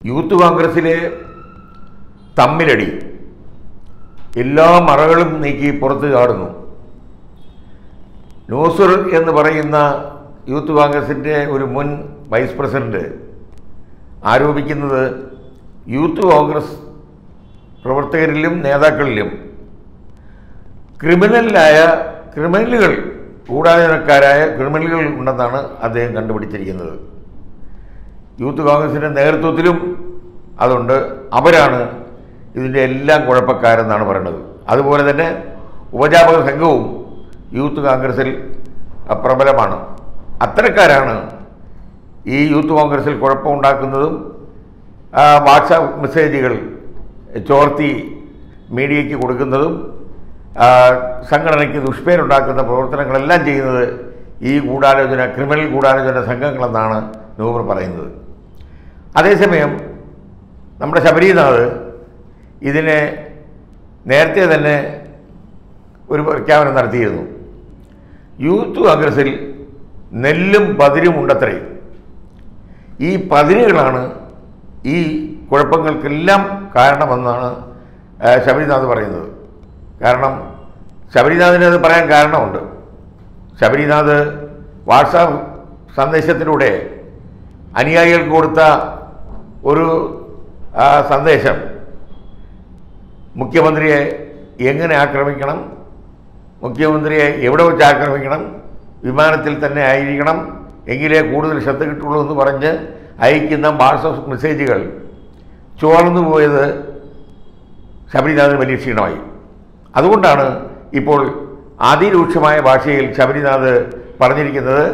youth കോൺഗ്രസ്സിലെ തമ്മിലടി എല്ലാ മറകളും നീക്കി പുറത്ത് ചാടുന്നു നൂസുർ എന്ന് പറയുന്ന യൂത്ത് കോൺഗ്രസിൻ്റെ ഒരു മുൻ വൈസ് പ്രസിഡന്റ് ആരോപിക്കുന്നത് യൂത്ത് കോൺഗ്രസ് പ്രവർത്തകരിലും നേതാക്കളിലും ക്രിമിനലായ ക്രിമിനലുകൾ ഗൂഢാലോചനക്കാരായ ക്രിമിനലുകൾ ഉണ്ടെന്നാണ് അദ്ദേഹം കണ്ടുപിടിച്ചിരിക്കുന്നത് യൂത്ത് കോൺഗ്രസിൻ്റെ നേതൃത്വത്തിലും അതുണ്ട് അവരാണ് ഇതിൻ്റെ എല്ലാം കുഴപ്പക്കാരെന്നാണ് പറയുന്നത് അതുപോലെ തന്നെ ഉപജാപക സംഘവും യൂത്ത് കോൺഗ്രസിൽ പ്രബലമാണ് അത്തരക്കാരാണ് ഈ യൂത്ത് കോൺഗ്രസിൽ കുഴപ്പമുണ്ടാക്കുന്നതും ആ, വാട്സാപ്പ് മെസ്സേജുകൾ ചോർത്തി മീഡിയയ്ക്ക് കൊടുക്കുന്നതും ആ, സംഘടനയ്ക്ക് ദുഷ്പേരുണ്ടാക്കുന്ന പ്രവർത്തനങ്ങളെല്ലാം ചെയ്യുന്നത് ഈ ഗൂഢാലോചന ക്രിമിനൽ ഗൂഢാലോചന സംഘങ്ങളെന്നാണ് നൂബർ പറയുന്നത് അതേസമയം നമ്മുടെ ശബരിനാഥ് ഇതിനെ നേരത്തെ തന്നെ ഒരു പ്രഖ്യാപനം നടത്തിയിരുന്നു യൂത്ത് കോൺഗ്രസിൽ നെല്ലും പതിരും ഉണ്ടത്രേ ഈ പതിരുകളാണ് ഈ കുഴപ്പങ്ങൾക്കെല്ലാം കാരണമെന്നാണ് ആ, ശബരിനാഥ് പറയുന്നത് കാരണം ശബരിനാഥിന് അത് പറയാൻ കാരണമുണ്ട് ശബരിനാഥ് വാട്സാപ്പ് സന്ദേശത്തിലൂടെ അനുയായികൾക്ക് കൊടുത്ത ഒരു ആ, സന്ദേശം മുഖ്യമന്ത്രിയെ എങ്ങനെ ആക്രമിക്കണം മുഖ്യമന്ത്രിയെ എവിടെ വെച്ച് ആക്രമിക്കണം വിമാനത്തിൽ തന്നെ ആയിരിക്കണം എങ്കിലേ കൂടുതൽ ശ്രദ്ധ കിട്ടുള്ളൂ എന്ന് പറഞ്ഞ് അയക്കുന്ന വാട്സപ്പ് മെസ്സേജുകൾ ചോർന്നു പോയത് ശബരിനാഥിന് വലിയ ക്ഷീണമായി അതുകൊണ്ടാണ് ഇപ്പോൾ അതിരൂക്ഷമായ ഭാഷയിൽ ശബരിനാഥ് പറഞ്ഞിരിക്കുന്നത്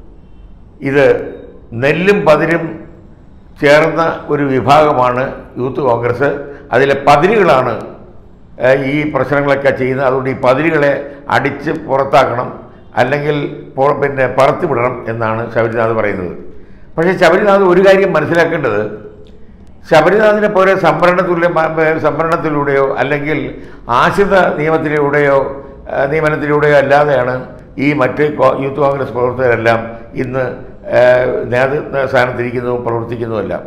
ഇത് നെല്ലും പതിരും ചേർന്ന ഒരു വിഭാഗമാണ് യൂത്ത് കോൺഗ്രസ് അതിലെ പതിരുകളാണ് ഏഹ്, ഈ പ്രശ്നങ്ങളൊക്കെ ചെയ്യുന്നത് അതുകൊണ്ട് ഈ പതിരുകളെ അടിച്ച് പുറത്താക്കണം അല്ലെങ്കിൽ പൊ- പിന്നെ പറത്തിവിടണം എന്നാണ് ശബരിനാഥ് പറയുന്നത് പക്ഷേ ശബരിനാഥ് ഒരു കാര്യം മനസ്സിലാക്കേണ്ടത് ശബരിനാഥിനെ പോലെ സംവരണ തുല്യ സംവരണത്തിലൂടെയോ അല്ലെങ്കിൽ ആശ്രിത നിയമത്തിലൂടെയോ ആ, നിയമനത്തിലൂടെയോ അല്ലാതെയാണ് ഈ മറ്റ് കോ- യൂത്ത് കോൺഗ്രസ് പ്രവർത്തകരെല്ലാം ഇന്ന് ആ, നേതൃത്വ സ്ഥാനത്തിരിക്കുന്നതും പ്രവർത്തിക്കുന്നതുമെല്ലാം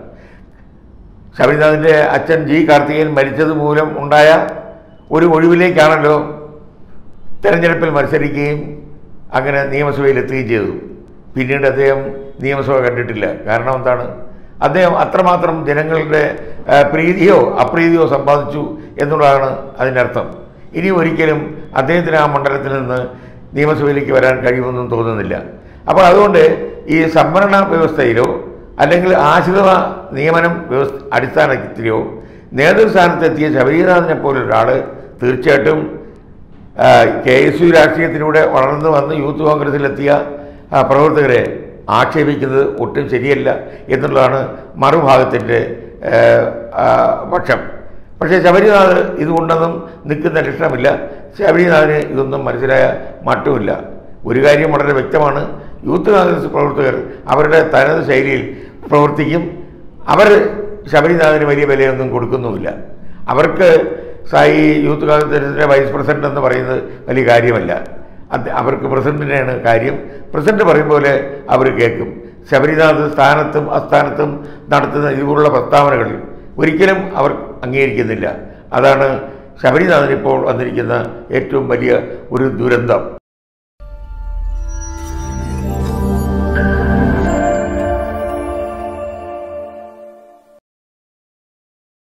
ശബരിനാഥിൻ്റെ അച്ഛൻ ജി കാർത്തികേയൻ മരിച്ചത് മൂലം ഉണ്ടായ ഒരു ഒഴിവിലേക്കാണല്ലോ തെരഞ്ഞെടുപ്പിൽ മത്സരിക്കുകയും അങ്ങനെ നിയമസഭയിൽ എത്തുകയും ചെയ്തു പിന്നീട് അദ്ദേഹം നിയമസഭ കണ്ടിട്ടില്ല കാരണം എന്താണ് അദ്ദേഹം അത്രമാത്രം ജനങ്ങളുടെ ആ, പ്രീതിയോ അപ്രീതിയോ സമ്പാദിച്ചു എന്നുള്ളതാണ് അതിനർത്ഥം ഇനി ഒരിക്കലും അദ്ദേഹത്തിന് ആ മണ്ഡലത്തിൽ നിന്ന് നിയമസഭയിലേക്ക് വരാൻ കഴിയുമെന്നും തോന്നുന്നില്ല അപ്പോൾ അതുകൊണ്ട് ഈ സംവരണ വ്യവസ്ഥയിലോ അല്ലെങ്കിൽ ആശ്രിത നിയമനം വ്യവസ്ഥ അടിസ്ഥാനത്തിലോ നേതൃസ്ഥാനത്തെത്തിയ ശബരിനാഥിനെ പോലൊരാൾ തീർച്ചയായിട്ടും ആ, കെ എസ് യു രാഷ്ട്രീയത്തിലൂടെ വളർന്നു വന്ന് യൂത്ത് കോൺഗ്രസിലെത്തിയ ആ, പ്രവർത്തകരെ ആക്ഷേപിക്കുന്നത് ഒട്ടും ശരിയല്ല എന്നുള്ളതാണ് മറുഭാഗത്തിൻ്റെ ഏ, ആ, പക്ഷം പക്ഷേ ശബരിനാഥ് ഇതുകൊണ്ടൊന്നും നിൽക്കുന്ന ലക്ഷണമില്ല ശബരിനാഥിന് ഇതൊന്നും മനസ്സിലായ മട്ടുമില്ല ഒരു കാര്യം വളരെ വ്യക്തമാണ് യൂത്ത് കോൺഗ്രസ് പ്രവർത്തകർ അവരുടെ തനത് ശൈലിയിൽ പ്രവർത്തിക്കും അവർ ശബരിനാഥിന് വലിയ വിലയൊന്നും കൊടുക്കുന്നുമില്ല അവർക്ക് സായി യൂത്ത് കോൺഗ്രസിൻ്റെ വൈസ് പ്രസിഡന്റ് എന്ന് പറയുന്നത് വലിയ കാര്യമല്ല അത് അവർക്ക് പ്രസിഡന്റിനെയാണ് കാര്യം പ്രസിഡന്റ് പറയും പോലെ അവർ കേൾക്കും ശബരിനാഥ് സ്ഥാനത്തും അസ്ഥാനത്തും നടത്തുന്ന ഇതുപോലുള്ള പ്രസ്താവനകൾ ഒരിക്കലും അവർ അംഗീകരിക്കുന്നില്ല അതാണ് ശബരിനാഥിന് ഇപ്പോൾ വന്നിരിക്കുന്ന ഏറ്റവും വലിയ ഒരു ദുരന്തം